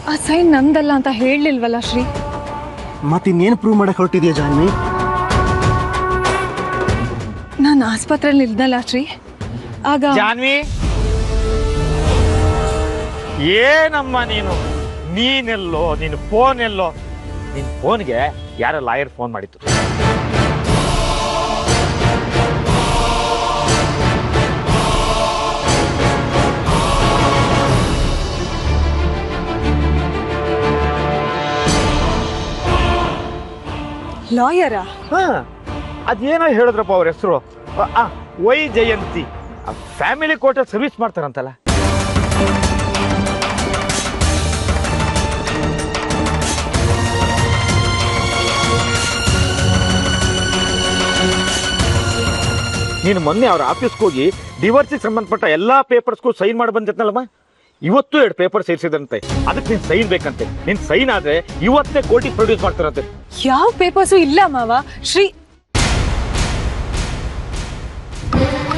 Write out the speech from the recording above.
ಆ ಸೈನ್ ನಂದಲ್ಲ ಅಂತ ಹೇಳಲಿಲ್ವಲ್ಲ ಶ್ರೀ ಮತ್ತಿನ್ನೇನು ಪ್ರೂವ್ ಮಾಡಕ್ ಹೊರಟಿದ್ಯಾ ಜಾನ್ವಿ ನಾನು ಆಸ್ಪತ್ರೆಯಲ್ಲಿ ಇಲ್ದಲ್ಲ ಶ್ರೀ ಆಗ ಜಾನ್ವಿ ಏನಮ್ಮ ನೀನು ನೀನೆಲ್ಲೋ ನಿನ್ನ ಫೋನ್ ಎಲ್ಲೋ ನಿನ್ ಫೋನ್ಗೆ ಯಾರೋ ಲಾಯರ್ ಫೋನ್ ಮಾಡಿತ್ತು ಲಾಯರಾ ಹಾ ಅದೇನೋ ಹೇಳಿದ್ರಪ್ಪ ಅವ್ರ ಹೆಸರು ವೈ ಜಯಂತಿ ಫ್ಯಾಮಿಲಿ ಕೋರ್ಟಲ್ಲಿ ಸರ್ವಿಸ್ ಮಾಡ್ತಾರಂತಲ್ಲ ನೀನು ಮೊನ್ನೆ ಅವ್ರ ಆಫೀಸ್ಗೆ ಹೋಗಿ ಡಿವೋರ್ಸಿಗೆ ಸಂಬಂಧಪಟ್ಟ ಎಲ್ಲಾ ಪೇಪರ್ಸ್ಗೂ ಸೈನ್ ಮಾಡಿ ಬಂದಿರ್ನಲ್ಲಮ್ಮ ಇವತ್ತು ಎರಡು ಪೇಪರ್ ಸೇರಿಸಿದಂತೆ ಅದಕ್ಕೆ ನೀನ್ ಸೈನ್ ಬೇಕಂತೆ ನಿನ್ ಸೈನ್ ಆದ್ರೆ ಇವತ್ತೇ ಕೋರ್ಟಿಗೆ ಪ್ರೊಡ್ಯೂಸ್ ಮಾಡ್ತಾರಂತೆ ಯಾವ ಪೇಪರ್ಸು ಇಲ್ಲ ಮಾವ ಶ್ರೀ